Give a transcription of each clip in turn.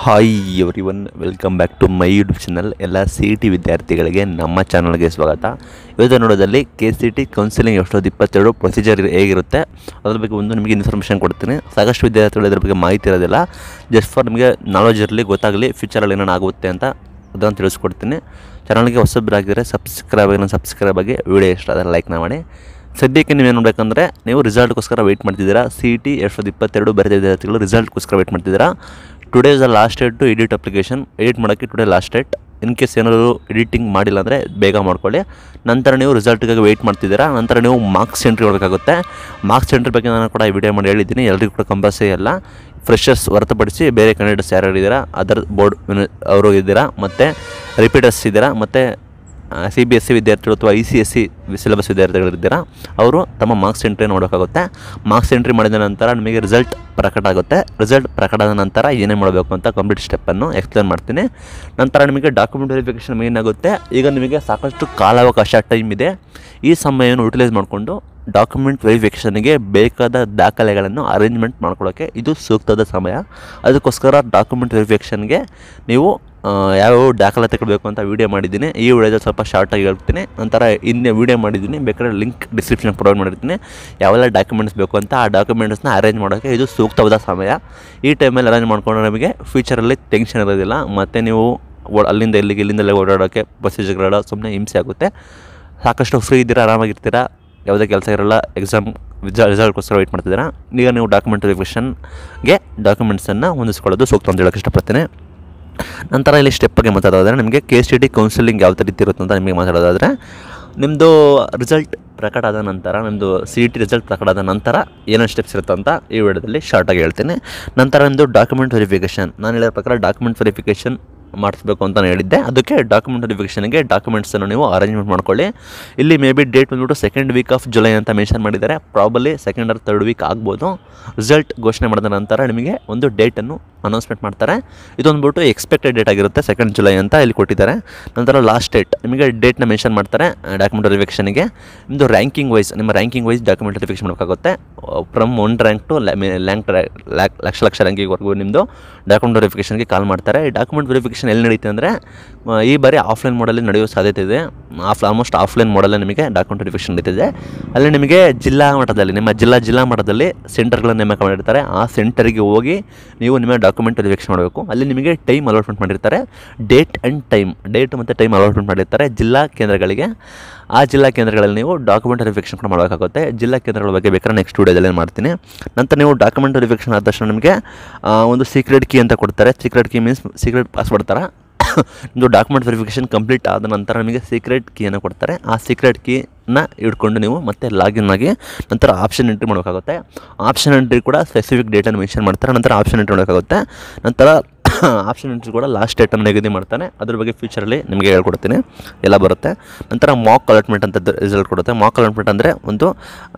hi everyone welcome back to my YouTube channel ಎಲ್ಲ C E T ವಿದ್ಯಾರ್ಥಿಗಳಿಗೆ ನಮ್ಮ ಚಾನಲ್ಗೆ ಸ್ವಾಗತ ಇವತ್ತು ನೋಡೋದಲ್ಲಿ ಕೆ ಸಿ ಟಿ ಕೌನ್ಸಿಲಿಂಗ್ ಎರಡು ಸಾವಿರದ ಇಪ್ಪತ್ತೆರಡು ಪ್ರೊಸೀಜರ್ ಹೇಗಿರುತ್ತೆ ಅದ್ರ ಬಗ್ಗೆ ಒಂದು ನಿಮಗೆ ಇನ್ಫಾರ್ಮೇಷನ್ ಕೊಡ್ತೀನಿ ಸಾಕಷ್ಟು ವಿದ್ಯಾರ್ಥಿಗಳು ಇದ್ರ ಬಗ್ಗೆ ಮಾಹಿತಿ ಇರೋದಿಲ್ಲ ಜಸ್ಟ್ ಫಾರ್ ನಿಮಗೆ ನಾಲೆಜ್ ಇರಲಿ ಗೊತ್ತಾಗಲಿ ಫ್ಯೂಚರಲ್ಲಿ ಏನೇನು ಆಗುತ್ತೆ ಅಂತ ಅದನ್ನು ತಿಳಿಸ್ಕೊಡ್ತೀನಿ ಚಾನಲ್ಗೆ ಹೊಸಬ್ರಾಗಿದ್ದರೆ ಸಬ್ಸ್ಕ್ರೈಬ್ ಆಗಿ ಸಬ್ಸ್ಕ್ರೈಬ್ ಆಗಿ ವಿಡಿಯೋ ಇಷ್ಟ ಆದರೆ ಲೈಕ್ನ ಮಾಡಿ ಸದ್ಯಕ್ಕೆ ನೀವೇನು ನೋಡಬೇಕಂದ್ರೆ ನೀವು ರಿಸಲ್ಟ್ಗೋಸ್ಕರ ವೆಯ್ಟ್ ಮಾಡ್ತಿದ್ದೀರಾ ಸಿ ಇ ಟಿ ಎರಡು ಸಾವಿರದ ಇಪ್ಪತ್ತೆರಡು ಬರೆದ ವಿದ್ಯಾರ್ಥಿಗಳು ರಿಸಲ್ಟ್ಗೋಸ್ಕರ ವೆಯ್ಟ್ ಮಾಡ್ತಿದ್ದೀರಾ today is the last date to edit application edit ಮಾಡೋಕ್ಕೆ today last date in case ಏನಾದರೂ ಎಡಿಟಿಂಗ್ ಮಾಡಿಲ್ಲ ಅಂದರೆ ಬೇಗ ಮಾಡ್ಕೊಳ್ಳಿ ನಂತರ ನೀವು ರಿಸಲ್ಟ್ಗಾಗಿ ವೆಯ್ಟ್ ಮಾಡ್ತಿದ್ದೀರಾ ನಂತರ ನೀವು ಮಾರ್ಕ್ಸ್ ಎಂಟ್ರಿ ಮಾಡಬೇಕಾಗುತ್ತೆ ಮಾರ್ಕ್ಸ್ ಎಂಟ್ರಿ ಬಗ್ಗೆ ನಾನು ಕೂಡ ವಿಡಿಯೋ ಮಾಡಿ ಹೇಳಿದ್ದೀನಿ ಎಲ್ರಿಗೂ ಕೂಡ ಕಂಪಲ್ಸರಿ ಅಲ್ಲ ಫ್ರೆಶರ್ಸ್ ಹೊರತುಪಡಿಸಿ ಬೇರೆ ಕ್ಯಾಂಡಿಡೇಟ್ಸ್ ಯಾರು ಇದ್ದೀರಾ ಅದರ್ ಬೋರ್ಡ್ ಅವರು ಇದ್ದೀರಾ ಮತ್ತು ರಿಪೀಟರ್ಸ್ ಇದ್ದೀರಾ ಮತ್ತು ಸಿ ಬಿ ಎಸ್ ಸಿ ವಿದ್ಯಾರ್ಥಿಗಳು ಅಥವಾ I C S C syllabus ವಿದ್ಯಾರ್ಥಿಗಳಿದ್ದೀರಾ ಅವರು ತಮ್ಮ ಮಾರ್ಕ್ಸ್ ಎಂಟ್ರಿ ನೋಡೋಕ್ಕಾಗುತ್ತೆ ಮಾರ್ಕ್ಸ್ ಎಂಟ್ರಿ ಮಾಡಿದ ನಂತರ ನಿಮಗೆ ರಿಸಲ್ಟ್ ಪ್ರಕಟ ಆಗುತ್ತೆ ರಿಸಲ್ಟ್ ಪ್ರಕಟ ಆದ ನಂತರ ಏನೇ ಮಾಡಬೇಕು ಅಂತ ಕಂಪ್ಲೀಟ್ ಸ್ಟೆಪ್ಪನ್ನು ಎಕ್ಸ್ಪ್ಲೇನ್ ಮಾಡ್ತೀನಿ ನಂತರ ನಿಮಗೆ ಡಾಕ್ಯುಮೆಂಟ್ ವೆರಿಫಿಕೇಷನ್ ಮೇನ್ ಆಗುತ್ತೆ ಈಗ ನಿಮಗೆ ಸಾಕಷ್ಟು ಕಾಲಾವಕಾಶ ಟೈಮ್ ಇದೆ ಈ ಸಮಯವನ್ನು ಯುಟಿಲೈಸ್ ಮಾಡಿಕೊಂಡು ಡಾಕ್ಯುಮೆಂಟ್ ವೆರಿಫಿಕೇಷನ್ಗೆ ಬೇಕಾದ ದಾಖಲೆಗಳನ್ನು ಅರೇಂಜ್ಮೆಂಟ್ ಮಾಡ್ಕೊಳ್ಳೋಕ್ಕೆ ಇದು ಸೂಕ್ತದ ಸಮಯ ಅದಕ್ಕೋಸ್ಕರ ಡಾಕ್ಯುಮೆಂಟ್ ವೆರಿಫಿಕೇಷನ್ಗೆ ನೀವು ಆ, ಯಾವ್ಯಾವ ದಾಖಲಾತಿ ಕೊಡಬೇಕು ಅಂತ ವೀಡಿಯೋ ಮಾಡಿದ್ದೀನಿ ಈ ವಿಡಿಯೋದಲ್ಲಿ ಸ್ವಲ್ಪ ಶಾರ್ಟಾಗಿ ಹೇಳ್ತೀನಿ ನಂತರ ಇನ್ನೇ ವೀಡಿಯೋ ಮಾಡಿದ್ದೀನಿ ಬೇಕಾದ್ರೆ ಲಿಂಕ್ ಡಿಸ್ಕ್ರಿಪ್ಷನ್ ಪ್ರೊವೈಡ್ ಮಾಡಿರ್ತೀನಿ ಯಾವೆಲ್ಲ ಡಾಕ್ಯುಮೆಂಟ್ಸ್ ಬೇಕು ಅಂತ ಆ ಡಾಕ್ಯುಮೆಂಟ್ಸ್ನ ಅರೇಂಜ್ ಮಾಡೋಕ್ಕೆ ಇದು ಸೂಕ್ತವಾದ ಸಮಯ ಈ ಟೈಮಲ್ಲಿ ಅರೇಂಜ್ ಮಾಡ್ಕೊಂಡು ನಮಗೆ ಫ್ಯೂಚರಲ್ಲಿ ಟೆನ್ಷನ್ ಇರೋದಿಲ್ಲ ಮತ್ತು ನೀವು ಓ- ಅಲ್ಲಿಂದ ಇಲ್ಲಿಗೆ ಇಲ್ಲಿಂದಲೇ ಓಡಾಡೋಕ್ಕೆ ಪ್ರೊಸೀಜರ್ಗಳ ಸುಮ್ಮನೆ ಹಿಂಸೆ ಆಗುತ್ತೆ ಸಾಕಷ್ಟು ಫ್ರೀ ಇದ್ದೀರಾ ಆರಾಮಾಗಿರ್ತೀರಾ ಯಾವುದೇ ಕೆಲಸ ಇರಲ್ಲ ಎಕ್ಸಾಮ್ ರಿಸಲ್ಟ್ಗೋಸ್ಕರ ವೆಯ್ಟ್ ಮಾಡ್ತಿದ್ದೀರಾ ಈಗ ನೀವು ಡಾಕ್ಯುಮೆಂಟ್ ವೆರಿಫಿಕೇಷನ್ಗೆ ಡಾಕ್ಯುಮೆಂಟ್ಸನ್ನು ಹೊಂದಿಸ್ಕೊಳ್ಳೋದು ಸೂಕ್ತ ಅಂತ ಹೇಳೋಕ್ಕೆ ಇಷ್ಟಪಡ್ತೀನಿ ನಂತರ ಇಲ್ಲಿ ಸ್ಟೆಪ್ ಬಗ್ಗೆ ಮಾತಾಡೋದಾದರೆ ನಿಮಗೆ ಕೆ ಸಿ ಟಿ ಕೌನ್ಸಿಲಿಂಗ್ ಯಾವ ರೀತಿ ಇರುತ್ತೆ ಅಂತ ನಿಮಗೆ ಮಾತಾಡೋದಾದರೆ ನಿಮ್ಮದು ರಿಸಲ್ಟ್ ಪ್ರಕಟ ಆದ ನಂತರ ನಿಮ್ಮದು ಸಿ ಇ ಟಿ ರಿಸಲ್ಟ್ ಪ್ರಕಟ ಆದ ನಂತರ ಏನೇನು ಸ್ಟೆಪ್ಸ್ ಇರುತ್ತೆ ಅಂತ ಈ ವಿಡಿಯೋದಲ್ಲಿ ಶಾರ್ಟಾಗಿ ಹೇಳ್ತೀನಿ ನಂತರ ನಿಮ್ಮದು ಡಾಕ್ಯುಮೆಂಟ್ ವೆರಿಫಿಕೇಷನ್ ನಾನು ಹೇಳಿರೋ ಪ್ರಕಾರ ಡಾಕ್ಯುಮೆಂಟ್ ವೆರಿಫಿಕೇಷನ್ ಮಾಡಿಸ್ಬೇಕು ಅಂತ ನಾನು ಹೇಳಿದ್ದೆ ಅದಕ್ಕೆ ಡಾಕ್ಯುಮೆಂಟ್ ವೆರಿಫಿಕೇಷನ್ಗೆ ಡಾಕ್ಯುಮೆಂಟ್ಸನ್ನು ನೀವು ಅರೇಂಜ್ಮೆಂಟ್ ಮಾಡ್ಕೊಳ್ಳಿ ಇಲ್ಲಿ ಮೇ ಬಿ ಡೇಟ್ ಬಂದ್ಬಿಟ್ಟು ಸೆಕೆಂಡ್ ವೀಕ್ ಆಫ್ ಜುಲೈ ಅಂತ ಮೆನ್ಷನ್ ಮಾಡಿದ್ದಾರೆ probably second or third week ಆಗ್ಬೋದು ರಿಸಲ್ಟ್ ಘೋಷಣೆ ಮಾಡಿದ ನಂತರ ನಿಮಗೆ ಒಂದು ಡೇಟನ್ನು ಅನೌನ್ಸ್ಮೆಂಟ್ ಮಾಡ್ತಾರೆ ಇದೊಂದ್ಬಿಟ್ಟು ಎಕ್ಸ್ಪೆಕ್ಟೆಡ್ ಡೇಟ್ ಆಗಿರುತ್ತೆ ಸೆಕೆಂಡ್ ಜುಲೈ ಅಂತ ಇಲ್ಲಿ ಕೊಟ್ಟಿದ್ದಾರೆ ನಂತರ ಲಾಸ್ಟ್ ಡೇಟ್ ನಿಮಗೆ ಡೇಟ್ನ ಮೆನ್ಷನ್ ಮಾಡ್ತಾರೆ ಡಾಕ್ಯುಮೆಂಟ್ ವೆರಿಫಿಕೇಷನ್ಗೆ ನಿಮ್ಮದು ರ್ಯಾಂಕಿಂಗ್ ವೈಸ್ ನಿಮ್ಮ ರ್ಯಾಂಕಿಂಗ್ ವೈಸ್ ಡಾಕ್ಯುಮೆಂಟ್ ವೆರಿಫಿಕೇಷನ್ ಮಾಡಬೇಕಾಗುತ್ತೆ ಫ್ರಮ್ ಒನ್ ರ್ಯಾಂಕ್ ಟು ಲ್ಯಾಂಕ್ ಲ್ಯಾಕ್ ಲಕ್ಷ ಲಕ್ಷ ರ್ಯಾಂಕಿಂಗ್ವರೆಗೂ ನಿಮ್ಮದು ಡಾಕ್ಯುಮೆಂಟ್ ವೆರಿಫಿಕೇಷನ್ಗೆ ಕಾಲ್ ಮಾಡ್ತಾರೆ ಈ ಡಾಕ್ಯುಮೆಂಟ್ ವೆರಿಫಿಕೇಷನ್ ಎಲ್ಲಿ ನಡೀತೆ ಅಂದರೆ ಈ ಬಾರಿ ಆಫ್ಲೈನ್ ಮಾಡಲ್ಲಿ ನಡೆಯೋ ಸಾಧ್ಯತೆ ಇದೆ ಆಫ್ ಆಲ್ಮೋಸ್ಟ್ ಆಫ್ಲೈನ್ ಮಾಡಲ್ಲೇ ನಿಮಗೆ ಡಾಕ್ಯುಮೆಂಟ್ ವೆರಿಫಿಕೇಷನ್ ನಡೀತಿದೆ ಅಲ್ಲಿ ನಿಮಗೆ ಜಿಲ್ಲಾ ಮಟ್ಟದಲ್ಲಿ ನಿಮ್ಮ ಜಿಲ್ಲಾ ಜಿಲ್ಲಾ ಮಟ್ಟದಲ್ಲಿ ಸೆಂಟರ್ಗಳನ್ನು ನೇಮಕ ಮಾಡಿರ್ತಾರೆ ಆ ಸೆಂಟರ್ಗೆ ಹೋಗಿ ನೀವು ನಿಮ್ಮ ಡಾಕ್ಯುಮೆಂಟ್ ವೆರಿಫಿಕೇಷನ್ ಮಾಡಬೇಕು ಅಲ್ಲಿ ನಿಮಗೆ ಟೈಮ್ ಅಲಾಟ್ಮೆಂಟ್ ಮಾಡಿರ್ತಾರೆ ಡೇಟ್ ಆ್ಯಂಡ್ ಟೈಮ್ ಡೇಟ್ ಮತ್ತು ಟೈಮ್ ಅಲಾಟ್ಮೆಂಟ್ ಮಾಡಿರ್ತಾರೆ ಜಿಲ್ಲಾ ಕೇಂದ್ರಗಳಿಗೆ ಆ ಜಿಲ್ಲಾ ಕೇಂದ್ರಗಳಲ್ಲಿ ನೀವು ಡಾಕ್ಯುಮೆಂಟ್ ವೆರಿಫಿಕೇಷನ್ ಕೂಡ ಮಾಡಬೇಕಾಗುತ್ತೆ ಜಿಲ್ಲಾ ಕೇಂದ್ರಗಳ ಬಗ್ಗೆ ಬೇಕಾದ್ರೆ ನೆಕ್ಸ್ಟ್ ವೀಡಿಯೋದಲ್ಲಿ ಮಾಡ್ತೀನಿ ನಂತರ ನೀವು ಡಾಕ್ಯುಮೆಂಟ್ ವೆರಿಫಿಕೇಷನ್ ಆದ ತಕ್ಷಣ ನಿಮಗೆ ಆ, ಒಂದು ಸೀಕ್ರೆಟ್ ಕೀ ಅಂತ ಕೊಡ್ತಾರೆ secret key means secret password ಥರ ನಿಮ್ಮದು ಡಾಕ್ಯುಮೆಂಟ್ ವೆರಿಫಿಕೇಷನ್ ಕಂಪ್ಲೀಟ್ ಆದ ನಂತರ ನಿಮಗೆ ಸೀಕ್ರೆಟ್ ಕೀಯನ್ನು ಕೊಡ್ತಾರೆ ಆ ಸೀಕ್ರೆಟ್ ಕೀನ ಇಟ್ಕೊಂಡು ನೀವು ಮತ್ತೆ ಲಾಗಿನ್ ಆಗಿ ನಂತರ ಆಪ್ಷನ್ ಎಂಟ್ರಿ ಮಾಡಬೇಕಾಗುತ್ತೆ ಆಪ್ಷನ್ ಎಂಟ್ರಿ ಕೂಡ ಸ್ಪೆಸಿಫಿಕ್ ಡೇಟನ್ನು ಮೆನ್ಷನ್ ಮಾಡ್ತಾರೆ ನಂತರ ಆಪ್ಷನ್ ಎಂಟ್ರಿ ಮಾಡಬೇಕಾಗುತ್ತೆ ನಂತರ ಆಪ್ಷನ್ ಎಂಟ್ರಿ ಕೂಡ ಲಾಸ್ಟ್ ಡೇಟನ್ನು ನಿಗದಿ ಮಾಡ್ತಾನೆ ಅದ್ರ ಬಗ್ಗೆ ಫ್ಯೂಚರಲ್ಲಿ ನಿಮಗೆ ಹೇಳ್ಕೊಡ್ತೀನಿ ಎಲ್ಲ ಬರುತ್ತೆ ನಂತರ ಮಾಕ್ ಅಲಾಟ್ಮೆಂಟ್ ಅಂತ ರಿಸಲ್ಟ್ ಕೊಡುತ್ತೆ ಮಾಕ್ ಅಲಾಟ್ಮೆಂಟ್ ಅಂದರೆ ಒಂದು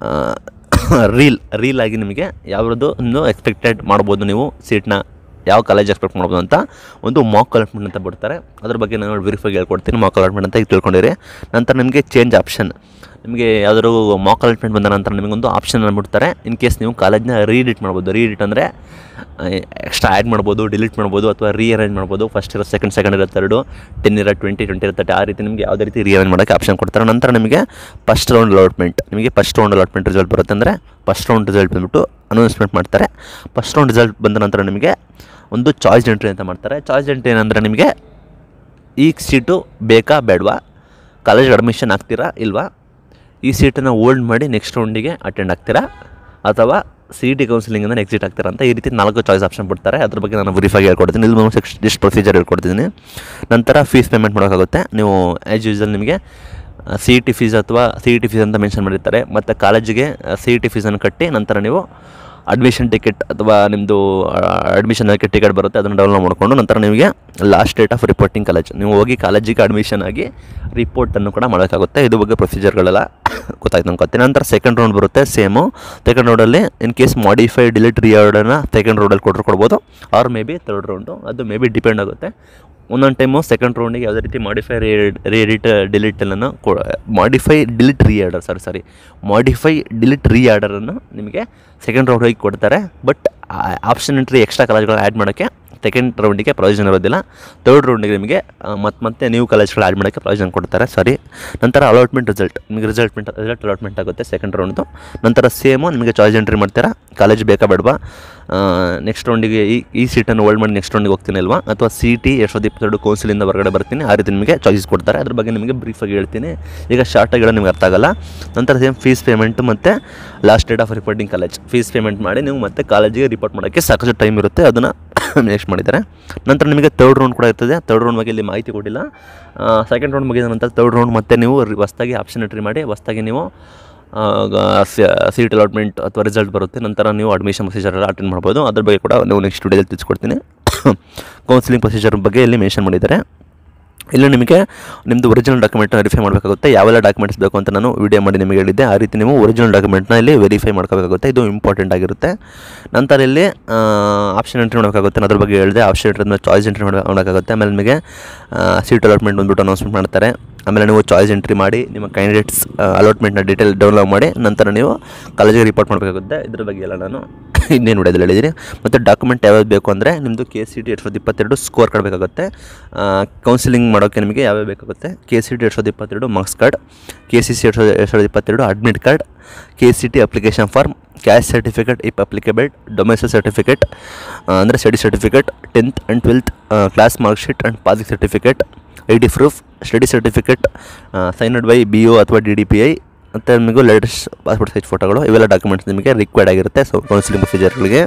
ರೀಲ್ ರೀಲ್ ಆಗಿ ನಿಮಗೆ ಯಾವ್ದು ಒಂದು ಎಕ್ಸ್ಪೆಕ್ಟೆಡ್ ಮಾಡ್ಬೋದು ನೀವು ಸೀಟ್ನ ಯಾವ ಕಾಲೇಜ್ ಎಕ್ಸ್ಪೆಕ್ಟ್ ಮಾಡ್ಬೋದು ಅಂತ ಒಂದು ಮಾಕ್ ಅಲಾಟ್ಮೆಂಟ್ ಅಂತ ಬಿಡ್ತಾರೆ ಅದ್ರ ಬಗ್ಗೆ ನಾನು ವೆರಿಫೈ ಹೇಳ್ಕೊಡ್ತೀನಿ ಮಾಕ್ ಅಲಾಟ್ಮೆಂಟ್ ಅಂತ ಈಗ ತಿಳ್ಕೊಂಡಿರಿ ನಂತರ ನಿಮಗೆ ಚೇಂಜ್ ಆಪ್ಷನ್ ನಿಮಗೆ ಯಾವ್ದಾದ್ರು ಮಾಕ್ ಅಲಾಟ್ಮೆಂಟ್ ಬಂದ ನಂತರ ನಿಮಗೊಂದು ಆಪ್ಷನ್ ಬಿಡ್ತಾರೆ ಇನ್ ಕೇಸ್ ನೀವು ಕಾಲೇಜ್ನ ರೀಡಿಟ್ ಮಾಡ್ಬೋದು ರೀಡಿಟ್ ಅಂದರೆ ಎಕ್ಸ್ಟ್ರಾ ಆ್ಯಡ್ ಮಾಡ್ಬೋದು ಡಿಲೀಟ್ ಮಾಡ್ಬೋದು ಅಥವಾ ರೀಅರೇಂಜ್ ಮಾಡ್ಬೋದು ಫಸ್ಟ್ ಇರೋ ಸೆಕೆಂಡ್ ಸೆಕೆಂಡ್ ಇರೋ ತರ್ಡು ಟೆನ್ ಇರೋ ಟ್ವೆಂಟಿ ಟ್ವೆಂಟಿ ಇರೋ ತರ್ಟಿ ಆ ರೀತಿ ನಿಮಗೆ ಯಾವುದೇ ರೀತಿ ರೀಅರೇಂಜ್ ಮಾಡೋಕ್ಕೆ ಆಪ್ಷನ್ ಕೊಡ್ತಾರೆ ನಂತರ ನಿಮಗೆ ಫಸ್ಟ್ ರೌಂಡ್ ಅಲಾಟ್ಮೆಂಟ್ ನಿಮಗೆ ಫಸ್ಟ್ ರೌಂಡ್ ಅಲಾಟ್ಮೆಂಟ್ ರಿಸಲ್ಟ್ ಬರುತ್ತೆ ಅಂದರೆ ಫಸ್ಟ್ ರೌಂಡ್ ರಿಸಲ್ಟ್ ಬಂದ್ಬಿಟ್ಟು ಅನೌನ್ಸ್ಮೆಂಟ್ ಮಾಡ್ತಾರೆ ಫಸ್ಟ್ ರೌಂಡ್ ರಿಸಲ್ಟ್ ಬಂದ ನಂತರ ನಿಮಗೆ ಒಂದು ಚಾಯ್ಸ್ ಎಂಟ್ರಿ ಅಂತ ಮಾಡ್ತಾರೆ ಚಾಯ್ಸ್ ಎಂಟ್ರಿ ಏನಂದರೆ ನಿಮಗೆ ಈ ಸೀಟು ಬೇಕಾ ಬೇಡವಾ ಕಾಲೇಜ್ ಅಡ್ಮಿಷನ್ ಆಗ್ತೀರಾ ಇಲ್ವಾ ಈ ಸೀಟನ್ನು ಹೋಲ್ಡ್ ಮಾಡಿ ನೆಕ್ಸ್ಟ್ ರೌಂಡಿಗೆ ಅಟೆಂಡ್ ಆಗ್ತೀರಾ ಅಥವಾ ಸಿ ಟಿ ಕೌನ್ಸಿಲಿಂಗಿಂದ ಎಕ್ಸಿಟ್ ಆಗ್ತೀರಾ ಅಂತ ಈ ರೀತಿ ನಾಲ್ಕು ಚಾಯ್ಸ್ ಆಪ್ಷನ್ ಬಿಡ್ತಾರೆ ಅದ್ರ ಬಗ್ಗೆ ನಾನು ಬ್ರೀಫಾಗಿ ಹೇಳ್ಕೊಡ್ತೀನಿ ಇಲ್ಲಿ ನಾನು ಇಷ್ಟು ಪ್ರೊಸೀಜರ್ ಹೇಳ್ಕೊಡ್ತೀನಿ ನಂತರ ಫೀಸ್ ಪೇಮೆಂಟ್ ಮಾಡೋಕ್ಕಾಗುತ್ತೆ ನೀವು ಆ್ಯಸ್ ಯೂಸಲ್ ನಿಮಗೆ ಸಿ ಇ ಟಿ ಫೀಸ್ ಅಥವಾ ಸಿ ಇ ಟಿ ಫೀಸ್ ಅಂತ ಮೆನ್ಷನ್ ಮಾಡಿರ್ತಾರೆ ಮತ್ತು ಕಾಲೇಜಿಗೆ ಸಿ ಇ ಟಿ ಫೀಸನ್ನು ಕಟ್ಟಿ ನಂತರ ನೀವು ಅಡ್ಮಿಷನ್ ಟಿಕೆಟ್ ಅಥವಾ ನಿಮ್ಮದು ಅಡ್ಮಿಷನ್ ಆಗಿ ಟಿಕೆಟ್ ಬರುತ್ತೆ ಅದನ್ನು ಡೌನ್ಲೋಡ್ ಮಾಡಿಕೊಂಡು ನಂತರ ನಿಮಗೆ last date of reporting college ನೀವು ಹೋಗಿ ಕಾಲೇಜಿಗೆ ಅಡ್ಮಿಷನ್ ಆಗಿ ರಿಪೋರ್ಟನ್ನು ಕೂಡ ಮಾಡೋಕ್ಕಾಗುತ್ತೆ ಇದು ಬಗ್ಗೆ ಪ್ರೊಸೀಜರ್ಗಳೆಲ್ಲ ಗೊತ್ತಾಯ್ತು ಅನ್ಕೋತೀನಿ ನಂತರ ಸೆಕೆಂಡ್ ರೌಂಡ್ ಬರುತ್ತೆ ಸೇಮು ಸೆಕೆಂಡ್ ರೌಂಡಲ್ಲಿ ಇನ್ ಕೇಸ್ ಮಾಡಿಫೈ ಡಿಲೀಟ್ ರಿಯಾರ್ಡನ್ನು ಸೆಕೆಂಡ್ ರೌಂಡಲ್ಲಿ ಕೊಟ್ಟರು ಕೊಡ್ಬೋದು or maybe third round ಅದು ಮೇ ಬಿ ಡಿಪೆಂಡ್ ಆಗುತ್ತೆ ಒಂದೊಂದು ಟೈಮು ಸೆಕೆಂಡ್ ರೌಂಡಿಗೆ ಯಾವುದೇ ರೀತಿ ಮಾಡಿಫೈ ರೀ ಎಡಿಟ್ ಡಿಲೀಟ್ ಎಲ್ಲನೂ ಕೊ modify delete reorder sorry sorry modify delete ರೀ ಆರ್ಡರನ್ನು ನಿಮಗೆ ಸೆಕೆಂಡ್ ರೌಂಡಿಗೆ ಕೊಡ್ತಾರೆ ಬಟ್ ಆಪ್ಷನ್ ಎಂಟ್ರಿ ಎಕ್ಸ್ಟ್ರಾ ಕಾಲೇಜ್ಗಳು ಆ್ಯಡ್ ಮಾಡೋಕ್ಕೆ ಸೆಕೆಂಡ್ ರೌಂಡಿಗೆ ಪ್ರಯೋಜನ ಇರೋದಿಲ್ಲ ತರ್ಡ್ ರೌಂಡಿಗೆ ನಿಮಗೆ ಮತ್ತೆ ಮತ್ತೆ ನೀವು ಕಾಲೇಜ್ಗಳು ಆ್ಯಡ್ ಮಾಡೋಕ್ಕೆ ಪ್ರಯೋಜನ ಕೊಡ್ತಾರೆ ಸಾರಿ ನಂತರ ಅಲಾಟ್ಮೆಂಟ್ ರಿಸಲ್ಟ್ ನಿಮಗೆ ರಿಸಲ್ಟ್ಮೆಂಟ್ ರಿಸಲ್ಟ್ ಅಲಾಟ್ಮೆಂಟ್ ಆಗುತ್ತೆ ಸೆಕೆಂಡ್ ರೌಂಡ್ದು ನಂತರ ಸೇಮು ನಿಮಗೆ ಚಾಯ್ಸ್ ಎಂಟ್ರಿ ಮಾಡ್ತೀರಾ ಕಾಲೇಜ್ ಬೇಕಾ ಬೇಡವಾ ನೆಕ್ಸ್ಟ್ ರೌಂಡಿಗೆ ಈ ಈ ಸೀಟನ್ನು ಹೋಲ್ಡ್ ಮಾಡಿ ನೆಕ್ಸ್ಟ್ ರೌಂಡಿಗೆ ಹೋಗ್ತೀನಿ ಅಲ್ವಾ ಅಥವಾ ಸಿ ಟಿ ಎರಡು ಸಾವಿರದ ಇಪ್ಪತ್ತೆರಡು ಕೌನ್ಸಿಲಿಂದ ಹೊರಗಡೆ ಬರ್ತೀನಿ ಆ ರೀತಿ ನಿಮಗೆ ಚಾಯ್ಸಸ್ ಕೊಡ್ತಾರೆ ಅದ್ರ ಬಗ್ಗೆ ನಿಮಗೆ ಬ್ರೀಫಾಗಿ ಹೇಳ್ತೀನಿ ಈಗ ಶಾರ್ಟಾಗಿ ಹೇಳೋ ನಿಮ್ಗೆ ಅರ್ಥ ಆಗಲ್ಲ ನಂತರ ಸೇಮ್ ಫೀಸ್ ಪೇಮೆಂಟು ಮತ್ತು last date of reporting college fees payment ಮಾಡಿ ನೀವು ಮತ್ತೆ ಕಾಲೇಜಿಗೆ ರಿಪೋರ್ಟ್ ಮಾಡೋಕ್ಕೆ ಸಾಕಷ್ಟು ಟೈಮ್ ಇರುತ್ತೆ ಅದನ್ನು ನೆಕ್ಸ್ಟ್ ಮಾಡಿದ್ದಾರೆ ನಂತರ ನಿಮಗೆ ತರ್ಡ್ ರೌಂಡ್ ಕೂಡ ಇರ್ತದೆ ತರ್ಡ್ ರೌಂಡ್ ಬಗ್ಗೆ ಇಲ್ಲಿ ಮಾಹಿತಿ ಕೊಟ್ಟಿಲ್ಲ ಸೆಕೆಂಡ್ ರೌಂಡ್ ಮುಗಿದ ನಂತರ ತರ್ಡ್ ರೌಂಡ್ ಮತ್ತೆ ನೀವು ರಿ- ಹೊಸ್ದಾಗಿ ಆಪ್ಷನ್ ಎಂಟ್ರಿ ಮಾಡಿ ಹೊಸ್ದಾಗಿ ನೀವು ಸೀಟ್ ಅಲಾಟ್ಮೆಂಟ್ ಅಥವಾ ರಿಸಲ್ಟ್ ಬರುತ್ತೆ ನಂತರ ನೀವು ಅಡ್ಮಿಷನ್ ಪ್ರೊಸೀಜರ್ ಎಲ್ಲ ಅಟೆಂಡ್ ಮಾಡ್ಬೋದು ಅದ್ರ ಬಗ್ಗೆ ಕೂಡ ನೀವು ನೆಕ್ಸ್ಟ್ ವಿಡಿಯೋದಲ್ಲಿ ತಿಳಿಸ್ಕೊಡ್ತೀನಿ ಕೌನ್ಸಿಲಿಂಗ್ ಪ್ರೊಸೀಜರ್ ಬಗ್ಗೆ ಇಲ್ಲಿ ಮೆನ್ಷನ್ ಮಾಡಿದ್ದಾರೆ ಇಲ್ಲಿ ನಿಮಗೆ ನಿಮ್ಮದು ಒರಿಜಿನಲ್ ಡಾಕ್ಯುಮೆಂಟ್ನ ವೆರಿಫೈ ಮಾಡಬೇಕಾಗುತ್ತೆ ಯಾವೆಲ್ಲ ಡಾಕ್ಯುಮೆಂಟ್ಸ್ ಬೇಕು ಅಂತ ನಾನು ವಿಡಿಯೋ ಮಾಡಿ ನಿಮಗೆ ಹೇಳಿದ್ದೆ ಆ ರೀತಿ ನೀವು ಒರಿಜಿನಲ್ ಡಾಕ್ಯುಮೆಂಟ್ನ ಇಲ್ಲಿ ವೆರಿಫೈ ಮಾಡ್ಕೋಬೇಕಾಗುತ್ತೆ ಇದು ಇಂಪಾರ್ಟೆಂಟ್ ಆಗಿರುತ್ತೆ ನಂತರ ಇಲ್ಲಿ ಆಪ್ಷನ್ ಎಂಟ್ರಿ ಮಾಡಬೇಕಾಗುತ್ತೆ ಅದ್ರ ಬಗ್ಗೆ ಹೇಳಿದೆ ಆಪ್ಷನ್ ಎಂಟ್ರಿ ಮೇಲೆ ಚಾಯ್ಸ್ ಎಂಟ್ರಿ ಮಾಡಬೇಕಾಗುತ್ತೆ ಆಮೇಲೆ ನಿಮಗೆ ಸೀಟ್ ಅಲಾಟ್ಮೆಂಟ್ ಬಂದ್ಬಿಟ್ಟು ಅನೌನ್ಸ್ಮೆಂಟ್ ಮಾಡ್ತಾರೆ ಆಮೇಲೆ ನೀವು ಚಾಯ್ಸ್ ಎಂಟ್ರಿ ಮಾಡಿ ನಿಮ್ಮ ಕ್ಯಾಂಡಿಡೇಟ್ಸ್ ಅಲಾಟ್ಮೆಂಟ್ನ ಡೀಟೇಲ್ ಡೌನ್ಲೋಡ್ ಮಾಡಿ ನಂತರ ನೀವು ಕಾಲೇಜಿಗೆ ರಿಪೋರ್ಟ್ ಮಾಡಬೇಕಾಗುತ್ತೆ ಇದ್ರ ಬಗ್ಗೆ ಎಲ್ಲ ನಾನು ಇನ್ನೇನು ವಿಡಿಯೋದಲ್ಲಿ ಹೇಳಿದ್ದೀನಿ ಮತ್ತು ಡಾಕ್ಯುಮೆಂಟ್ ಯಾವ್ಯಾವ್ದು ಬೇಕು ಅಂದರೆ ನಿಮ್ಮದು ಕೆ ಸಿ ಟಿ ಎರಡು ಸಾವಿರದ ಇಪ್ಪತ್ತೆರಡು ಸ್ಕೋರ್ ಕಾರ್ಡ್ ಬೇಕಾಗುತ್ತೆ ಕೌನ್ಸಿಲಿಂಗ್ ಮಾಡೋಕ್ಕೆ ನಿಮಗೆ ಯಾವ್ಯಾವ ಬೇಕಾಗುತ್ತೆ ಕೆ ಸಿ ಟಿ ಎರಡು ಸಾವಿರದ ಇಪ್ಪತ್ತೆರಡು marks card K C C ಎರಡು ಸಾವಿರದ ಎರಡು ಸಾವಿರದ ಇಪ್ಪತ್ತೆರಡು admit card K C T application form caste certificate if applicable domicile certificate ಅಂದರೆ study certificate tenth and twelfth class mark sheet and passing certificate I D proof study certificate signed by B O ಅಥವಾ D D P I ಮತ್ತು ನಿಮಗೂ latest passport size ಫೋಟೋಗಳು ಇವೆಲ್ಲ documents ನಿಮಗೆ required ಆಗಿರುತ್ತೆ so counselling ಪ್ರೊಸೀಜರ್ಗಳಿಗೆ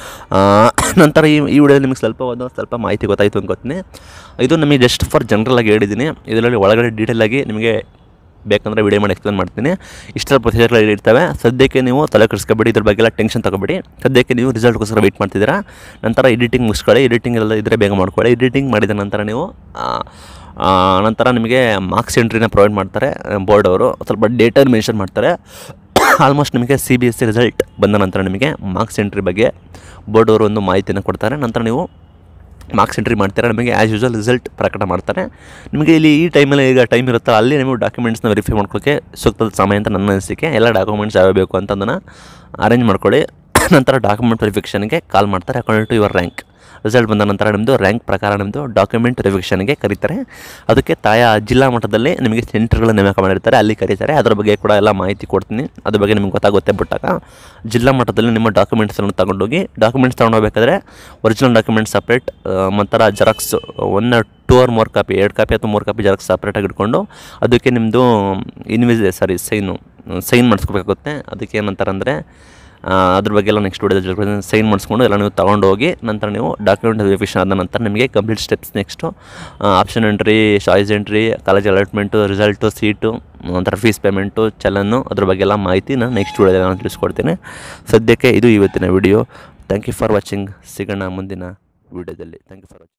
ನಂತರ ಈ ಈ ವಿಡಿಯೋದಲ್ಲಿ ನಿಮಗೆ ಸ್ವಲ್ಪ ಒಂದು ಸ್ವಲ್ಪ ಮಾಹಿತಿ ಗೊತ್ತಾಯಿತು ಅನ್ಕೋತೀನಿ ಇದು ನಿಮಗೆ ಜಸ್ಟ್ ಫಾರ್ ಜನರಲ್ ಆಗಿ ಹೇಳಿದ್ದೀನಿ ಇದರಲ್ಲಿ ಒಳಗಡೆ ಡೀಟೇಲ್ ಆಗಿ ನಿಮಗೆ ಬೇಕಂದರೆ ವಿಡಿಯೋ ಮಾಡಿ ಎಕ್ಸ್ಪ್ಲೇನ್ ಮಾಡ್ತೀನಿ ಇಷ್ಟೆಲ್ಲ ಪ್ರೊಸೀಜರ್ಗಳು ಇರ್ತವೆ ಸದ್ಯಕ್ಕೆ ನೀವು ತಲೆ ಕೆಡಿಸ್ಕೊಬೇಡಿ ಇದ್ರ ಬಗ್ಗೆ ಎಲ್ಲ ಟೆನ್ಷನ್ ತಗೋಬೇಡಿ ಸದ್ಯಕ್ಕೆ ನೀವು ರಿಸಲ್ಟ್ಗೋಸ್ಕರ ವೆಯ್ಟ್ ಮಾಡ್ತಿದ್ದೀರಾ ನಂತರ ಎಡಿಟಿಂಗ್ ಮುಗಿಸ್ಕೊಳ್ಳಿ ಎಡಿಟಿಂಗ್ ಎಲ್ಲ ಇದ್ದರೆ ಬೇಗ ಮಾಡ್ಕೊಳ್ಳಿ ಎಡಿಟಿಂಗ್ ಮಾಡಿದ ನಂತರ ನೀವು ಆ, ಆ, ನಂತರ ನಿಮಗೆ ಮಾರ್ಕ್ಸ್ ಎಂಟ್ರಿನ ಪ್ರೊವೈಡ್ ಮಾಡ್ತಾರೆ ಬೋರ್ಡ್ ಅವರು ಸ್ವಲ್ಪ ಡೇಟರ್ ಮೆನ್ಷನ್ ಮಾಡ್ತಾರೆ ಆಲ್ಮೋಸ್ಟ್ ನಿಮಗೆ C B S C result ಬಂದ ನಂತರ ನಿಮಗೆ ಮಾರ್ಕ್ಸ್ ಎಂಟ್ರಿ ಬಗ್ಗೆ ಬೋರ್ಡ್ ಅವರು ಒಂದು ಮಾಹಿತಿಯನ್ನು ಕೊಡ್ತಾರೆ ನಂತರ ನೀವು ಮಾರ್ಕ್ಸ್ ಎಂಟ್ರಿ ಮಾಡ್ತಾರೆ ನಿಮಗೆ ಆ್ಯಸ್ ಯೂಸ್ವಲ್ ರಿಸಲ್ಟ್ ಪ್ರಕಟ ಮಾಡ್ತಾರೆ ನಿಮಗೆ ಇಲ್ಲಿ ಈ ಟೈಮಲ್ಲಿ ಈಗ ಟೈಮ್ ಇರುತ್ತೆ ಅಲ್ಲಿ ನೀವು ಡಾಕ್ಯುಮೆಂಟ್ಸ್ನ ವೆರಿಫೈ ಮಾಡ್ಕೊಳ್ಳೋಕ್ಕೆ ಸೂಕ್ತದ ಸಮಯ ಅಂತ ನನ್ನ ಅನಿಸಿಕೆ ಎಲ್ಲ ಡಾಕ್ಯುಮೆಂಟ್ಸ್ ಯಾವ್ಯಾವ ಬೇಕು ಅಂತ ಅದನ್ನು ಅರೇಂಜ್ ಮಾಡ್ಕೊಳ್ಳಿ ನಂತರ ಡಾಕ್ಯುಮೆಂಟ್ ವೆರಿಫಿಕೇಷನ್ಗೆ ಕಾಲ್ ಮಾಡ್ತಾರೆ according to your rank result ಬಂದ ನಂತರ ನಿಮ್ಮದು ರ್ಯಾಂಕ್ ಪ್ರಕಾರ ನಿಮ್ಮದು ಡಾಕ್ಯುಮೆಂಟ್ ವೆರಿಫಿಕೇಷನ್ಗೆ ಕರೀತಾರೆ ಅದಕ್ಕೆ ತಾಯಾ ಜಿಲ್ಲಾ ಮಟ್ಟದಲ್ಲಿ ನಿಮಗೆ ಸೆಂಟರ್ಗಳ ನೇಮಕ ಮಾಡಿರ್ತಾರೆ ಅಲ್ಲಿ ಕರೀತಾರೆ ಅದರ ಬಗ್ಗೆ ಕೂಡ ಎಲ್ಲ ಮಾಹಿತಿ ಕೊಡ್ತೀನಿ ಅದ್ರ ಬಗ್ಗೆ ನಿಮ್ಗೆ ಗೊತ್ತಾಗುತ್ತೆ ಬಿಟ್ಟಾಗ ಜಿಲ್ಲಾ ಮಟ್ಟದಲ್ಲಿ ನಿಮ್ಮ ಡಾಕ್ಯುಮೆಂಟ್ಸನ್ನು ತಗೊಂಡೋಗಿ ಡಾಕ್ಯುಮೆಂಟ್ಸ್ ತೊಗೊಂಡೋಗ್ಬೇಕಾದ್ರೆ ಒರಿಜಿನಲ್ ಡಾಕ್ಯುಮೆಂಟ್ ಸಪ್ರೇಟ್ ಮತ್ತು ಜೆರಾಕ್ಸ್ ಒನ್ ಟೂ ಆರ್ ಮೂರು ಕಾಪಿ ಎರಡು ಕಾಪಿ ಅಥವಾ ಮೂರು ಕಾಪಿ ಜೆರಾಕ್ಸ್ ಸಪ್ರೇಟಾಗಿ ಇಟ್ಕೊಂಡು ಅದಕ್ಕೆ ನಿಮ್ಮದು ಇನ್ವಿಸ್ ಸಾರಿ ಸೈನು ಸೈನ್ ಮಾಡಿಸ್ಕೋಬೇಕಾಗುತ್ತೆ ಅದಕ್ಕೆ ಏನಂತಾರೆ ಅಂದರೆ ಅದ್ರ ಬಗ್ಗೆ ಎಲ್ಲ ನೆಕ್ಸ್ಟ್ ವಿಡಿಯೋದಲ್ಲಿ ಸೈನ್ ಮಾಡಿಸ್ಕೊಂಡು ಎಲ್ಲ ನೀವು ತೊಗೊಂಡು ಹೋಗಿ ನಂತರ ನೀವು ಡಾಕ್ಯುಮೆಂಟ್ ವೆರಿಫಿಕೇಷನ್ ಆದ ನಂತರ ನಿಮಗೆ complete steps next option entry choice entry college allotment result seat ನಂತರ ಫೀಸ್ ಪೇಮೆಂಟು ಚಲನ್ನು ಅದ್ರ ಬಗ್ಗೆ ಎಲ್ಲ ಮಾಹಿತಿ ನಾನು ನೆಕ್ಸ್ಟ್ ವಿಡಿಯೋದಲ್ಲಿ ನಾನು ತಿಳಿಸ್ಕೊಡ್ತೀನಿ ಸದ್ಯಕ್ಕೆ ಇದು ಇವತ್ತಿನ video thank you for watching ಸಿಗೋಣ ಮುಂದಿನ ವಿಡಿಯೋದಲ್ಲಿ ಥ್ಯಾಂಕ್ ಯು ಫಾರ್ ವಾಚಿಂಗ್